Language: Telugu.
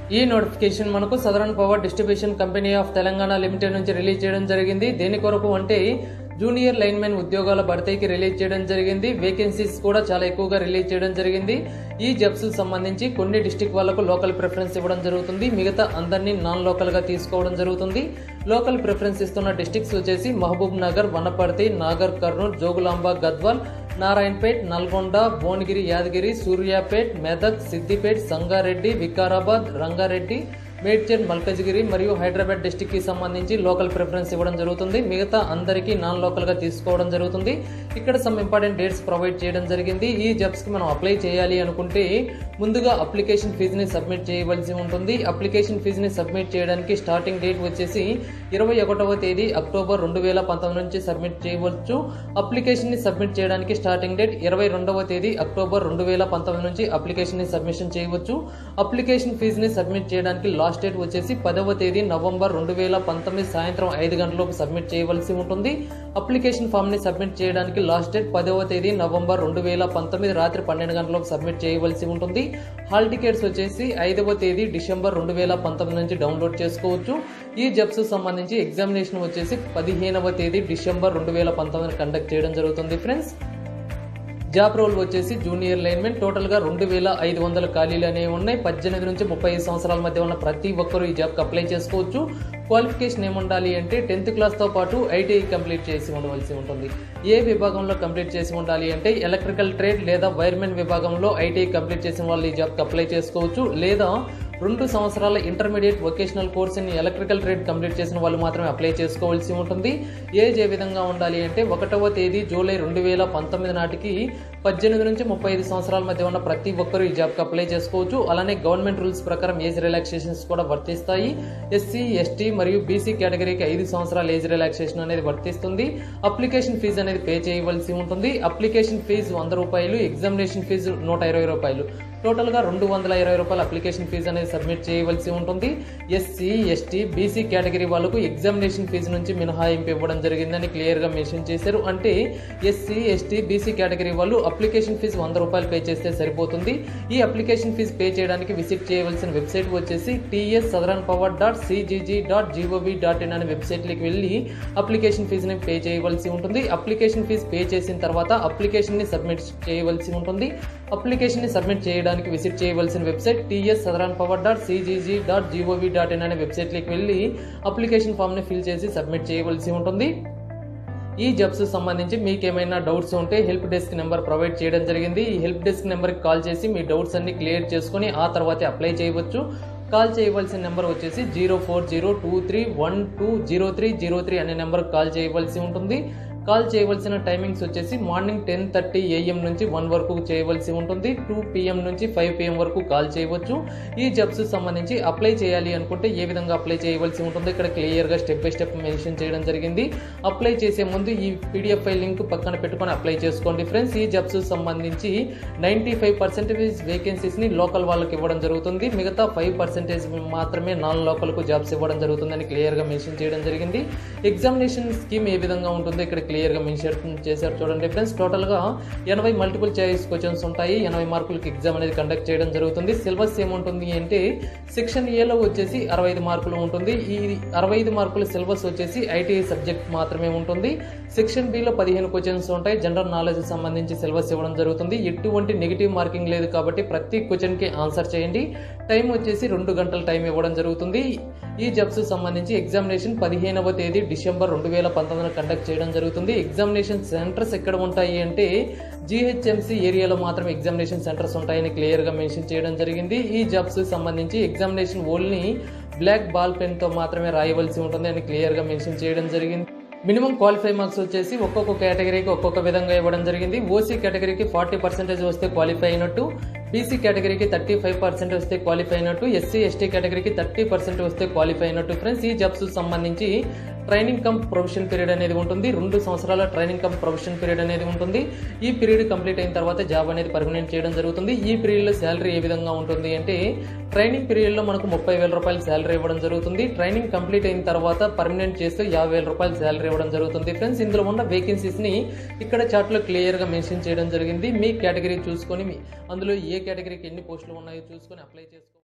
ఈ నోటిఫికేషన్ మనకు Southern Power Distribution Company of Telangana Limited నుంచి రిలీజ్ చేయడం జరిగింది దేని కొరకు అంటే జూనియర్ లైన్మెన్ ఉద్యోగాల భర్తీకి రిలీజ్ చేయడం జరిగింది వేకెన్సీస్ కూడా చాలా ఎక్కువగా రిలీజ్ చేయడం జరిగింది ఈ జబ్స్ సంబంధించి కొన్ని డిస్టిక్ వాళ్ళకు లోకల్ ప్రిఫరెన్స్ ఇవ్వడం జరుగుతుంది మిగతా అందరినీ నాన్ లోకల్ గా తీసుకోవడం జరుగుతుంది లోకల్ ప్రిఫరెన్స్ ఇస్తున్న డిస్టిక్స్ వచ్చేసి మహబూబ్ నగర్ వనపర్తి నాగర్ కర్నూల్ జోగులాంబ గద్వాల్ నారాయణపేట్ నల్గొండ భువనగిరి యాదగిరి సూర్యాపేట్ మెదక్ సిద్దిపేట్ సంగారెడ్డి వికారాబాద్ రంగారెడ్డి మేడ్చల్ మల్కజ్గిరి మరియు హైదరాబాద్ డిస్టిక్ కి సంబంధించి లోకల్ ప్రిఫరెన్స్ ఇవ్వడం జరుగుతుంది మిగతా అందరికీ నాన్ లోకల్ గా తీసుకోవడం జరుగుతుంది ఇక్కడ సమ్ ఇంపార్టెంట్ డేట్స్ ప్రొవైడ్ చేయడం జరిగింది ఈ జాబ్స్ కి మనం అప్లై చేయాలి అనుకుంటే ముందుగా అప్లికేషన్ ఫీజుని సబ్మిట్ చేయవలసి ఉంటుంది అప్లికేషన్ ఫీజుని సబ్మిట్ చేయడానికి స్టార్టింగ్ డేట్ వచ్చేసి ఇరవై ఒకటవ తేదీ అక్టోబర్ రెండు వేల పంతొమ్మిది నుంచి సబ్మిట్ చేయవచ్చు అప్లికేషన్ ని సబ్మిట్ చేయడానికి స్టార్టింగ్ డేట్ ఇరవై రెండవ తేదీ అక్టోబర్ రెండు వేల పంతొమ్మిది నుంచి అప్లికేషన్ ని సబ్మిషన్ చేయవచ్చు అప్లికేషన్ ఫీజుని సబ్మిట్ చేయడానికి లాస్ట్ డేట్ వచ్చేసి పదవ తేదీ నవంబర్ రెండు వేల పంతొమ్మిది సాయంత్రం ఐదు గంటలకు సబ్మిట్ చేయవలసి ఉంటుంది అప్లికేషన్ ఫామ్ ని సబ్మిట్ చేయడానికి లాస్ట్ డేట్ పదవ తేదీ నవంబర్ రెండు వేల పంతొమ్మిది రాత్రి పన్నెండు గంటలకు సబ్మిట్ చేయవలసి ఉంటుంది హాల్ టికెట్స్ వచ్చేసి ఐదవ తేదీ డిసెంబర్ రెండు వేల పంతొమ్మిది నుంచి డౌన్లోడ్ చేసుకోవచ్చు ఈ జబ్స్ సంబంధించి ఎగ్జామినేషన్ వచ్చేసి పదిహేనవ తేదీ డిసెంబర్ రెండు వేల పంతొమ్మిది కండక్ట్ చేయడం జరుగుతుంది ఫ్రెండ్స్ జాబ్ రోల్ వచ్చేసి జూనియర్ లైన్మెన్ టోటల్ గా రెండు వేల ఐదు వందల ఖాళీలు అనేవి ఉన్నాయి పద్దెనిమిది నుంచి ముప్పై ఐదు సంవత్సరాల మధ్య ఉన్న ప్రతి ఒక్కరూ ఈ జాబ్కి అప్లై చేసుకోవచ్చు క్వాలిఫికేషన్ ఏముండాలి అంటే టెన్త్ క్లాస్తో పాటు ఐటీఐ కంప్లీట్ చేసి ఉండవలసి ఉంటుంది ఏ విభాగంలో కంప్లీట్ చేసి ఉండాలి అంటే ఎలక్ట్రికల్ ట్రేడ్ లేదా వైర్మెన్ విభాగంలో ఐటీఐ కంప్లీట్ చేసిన వాళ్ళు ఈ జాబ్కి అప్లై చేసుకోవచ్చు లేదా రెండు సంవత్సరాల ఇంటర్మీడియట్ వొకేషనల్ కోర్సుని ఎలక్ట్రికల్ ట్రేడ్ కంప్లీట్ చేసిన వాళ్ళు మాత్రమే అప్లై చేసుకోవాల్సి ఉంటుంది ఏజ్ ఏ విధంగా ఉండాలి అంటే ఒకటవ తేదీ జూలై రెండు వేల పంతొమ్మిది నాటికి పద్దెనిమిది నుంచి ముప్పై ఐదు సంవత్సరాల మధ్య ఉన్న ప్రతి ఒక్కరూ ఈ జాబ్కి అప్లై చేసుకోవచ్చు అలానే గవర్నమెంట్ రూల్స్ ప్రకారం ఏజ్ రిలాక్సేషన్స్ కూడా వర్తిస్తాయి ఎస్సీ ఎస్టీ మరియు బీసీ కేటగిరీకి ఐదు సంవత్సరాల ఏజ్ రిలాక్సేషన్ అనేది వర్తిస్తుంది అప్లికేషన్ ఫీజు అనేది పే చేయవలసి ఉంటుంది అప్లికేషన్ ఫీజు వంద రూపాయలు ఎగ్జామినేషన్ ఫీజు నూట ఇరవై రూపాయలు టోటల్గా రెండు వందల ఇరవై రూపాయల అప్లికేషన్ ఫీజు అనేది సబ్మిట్ చేయవలసి ఉంటుంది ఎస్సీ ఎస్టీ బీసీ కేటగిరీ వాళ్ళకు ఎగ్జామినేషన్ ఫీజు నుంచి మినహాయింపు ఇవ్వడం జరిగిందని క్లియర్గా మెన్షన్ చేశారు అంటే ఎస్సీ ఎస్టీ బీసీ కేటగిరీ వాళ్ళు అప్లికేషన్ ఫీజు వంద రూపాయలు పే చేస్తే సరిపోతుంది ఈ అప్లికేషన్ ఫీజు పే చేయడానికి విజిట్ చేయవలసిన వెబ్సైట్ వచ్చేసి TS Southern Power dot CGG dot GOV dot in అనే వెబ్సైట్కి వెళ్ళి అప్లికేషన్ ఫీజుని పే చేయవలసి ఉంటుంది అప్లికేషన్ ఫీజు పే చేసిన తర్వాత అప్లికేషన్ని సబ్మిట్ చేయవలసి ఉంటుంది అప్లికేషన్ని సబ్మిట్ చేయడానికి విజిట్ చేయవలసిన website TS Southern Power dot CGG dot GOV dot in అనే వెబ్సైట్కి వెళ్ళి అప్లికేషన్ ఫామ్ని ఫిల్ చేసి సబ్మిట్ చేయవలసి ఉంటుంది ఈ జబ్స్ సంబంధించి మీకు ఏమైనా డౌట్స్ ఉంటే హెల్ప్ డెస్క్ నెంబర్ ప్రొవైడ్ చేయడం జరిగింది ఈ హెల్ప్ డెస్క్ నెంబర్కి కాల్ చేసి మీ డౌట్స్ అన్ని క్లియర్ చేసుకొని ఆ తర్వాతే అప్లై చేయవచ్చు కాల్ చేయవలసిన నెంబర్ వచ్చేసి zero four zero two three one two zero three zero three అనే నెంబర్కి కాల్ చేయవలసి ఉంటుంది కాల్ చేయవలసిన టైమింగ్స్ వచ్చేసి మార్నింగ్ టెన్ థర్టీ ఏఎం నుంచి వన్ వరకు చేయవలసి ఉంటుంది టూ పిఎం నుంచి ఫైవ్ పిఎం వరకు కాల్ చేయవచ్చు ఈ జబ్స్ సంబంధించి అప్లై చేయాలి అనుకుంటే ఏ విధంగా అప్లై చేయవలసి ఉంటుందో ఇక్కడ క్లియర్గా స్టెప్ బై స్టెప్ మెన్షన్ చేయడం జరిగింది అప్లై చేసే ముందు ఈ పీడిఎఫ్ ఫైల్ లింక్ పక్కన పెట్టుకొని అప్లై చేసుకోండి ఫ్రెండ్స్ ఈ జబ్స్ సంబంధించి నైంటీ ఫైవ్ పర్సెంటేజ్ వేకెన్సీస్ని లోకల్ వాళ్ళకి ఇవ్వడం జరుగుతుంది మిగతా ఫైవ్ పర్సెంటేజ్ మాత్రమే నాన్ లోకల్కు జాబ్స్ ఇవ్వడం జరుగుతుందని క్లియర్గా మెన్షన్ చేయడం జరిగింది ఎగ్జామినేషన్ స్కీమ్ ఏ విధంగా ఉంటుందో ఇక్కడ క్లియర్గా మెన్షన్ చేశారు చూడండి ఫ్రెండ్స్ టోటల్గా ఎనభై మల్టిపుల్ చాయిస్ క్వశ్చన్స్ ఉంటాయి ఎనభై మార్కులకి ఎగ్జామ్ అనేది కండక్ట్ చేయడం జరుగుతుంది సిలబస్ ఏముంటుంది అంటే సెక్షన్ ఏలో వచ్చేసి అరవై ఐదు మార్కులు ఉంటుంది ఈ అరవై ఐదు మార్కుల సిలబస్ వచ్చేసి ఐటీఐ సబ్జెక్ట్ మాత్రమే ఉంటుంది సెక్షన్ బిలో పదిహేను క్వశ్చన్స్ ఉంటాయి జనరల్ నాలెడ్జ్ సంబంధించి సిలబస్ ఇవ్వడం జరుగుతుంది ఎటువంటి నెగిటివ్ మార్కింగ్ లేదు కాబట్టి ప్రతి క్వశ్చన్కి ఆన్సర్ చేయండి టైం వచ్చేసి రెండు గంటల టైం ఇవ్వడం జరుగుతుంది ఈ జబ్స్ సంబంధించి ఎగ్జామినేషన్ పదిహేనవ తేదీ డిసెంబర్ రెండు వేల పంతొమ్మిదిన కండక్ట్ చేయడం జరుగుతుంది ఎగ్జామినేషన్ సెంటర్స్ ఎక్కడ ఉంటాయి అంటే జీహెచ్ఎంసీ ఏరియాలో మాత్రమే ఎగ్జామినేషన్ సెంటర్స్ ఉంటాయని క్లియర్గా మెన్షన్ చేయడం జరిగింది ఈ జాబ్స్ సంబంధించి ఎగ్జామినేషన్ ఓన్లీ బ్లాక్ బాల్ పెన్తో మాత్రమే రాయవలసి ఉంటుంది అని క్లియర్గా మెన్షన్ చేయడం జరిగింది మినిమం క్వాలిఫై మార్క్స్ వచ్చేసి ఒక్కొక్క కేటగిరీకి ఒక్కొక్క విధంగా ఇవ్వడం జరిగింది ఓసీ కేటగిరీకి ఫార్టీ పర్సెంటేజ్ వస్తే క్వాలిఫై అయినట్టు బీసీ కేటగిరీకి థర్టీ ఫైవ్ పర్సెంట్ వస్తే క్వాలిఫై అయినట్టు ఎస్సీ ఎస్టీ కేటగిరీకి థర్టీ పర్సెంట్ వస్తే క్వాలిఫై అయినట్టు ఫ్రెండ్స్ ఈ జాబ్స్ సంబంధించి ట్రైనింగ్ కమ్ ప్రొఫెషన్ పీరియడ్ అనేది ఉంటుంది రెండు సంవత్సరాల ట్రైనింగ్ కమ్ ప్రొఫెషన్ పీరియడ్ అనేది ఉంటుంది ఈ పీరియడ్ కంప్లీట్ అయిన తర్వాత జాబ్ అనేది పర్మనెంట్ చేయడం జరుగుతుంది ఈ పీరియడ్లో శాలరీ ఏ విధంగా ఉంటుంది అంటే ట్రైనింగ్ పీరియడ్లో మనకు ముప్పై వేల రూపాయలు శాలరీ ఇవ్వడం జరుగుతుంది ట్రైనింగ్ కంప్లీట్ అయిన తర్వాత పర్మనెంట్ చేస్తే యాభై వేల రూపాయలు శాలరీ ఇవ్వడం జరుగుతుంది ఫ్రెండ్స్ ఇందులో ఉన్న వేకెన్సీస్ని ఇక్కడ చార్ట్లో క్లియర్గా మెన్షన్ చేయడం జరిగింది మీ కేటగిరీ చూసుకొని మీ అందులో ఏ కేటగిరీకి ఎన్ని పోస్టులు ఉన్నాయో చూసుకొని అప్లై చేసుకో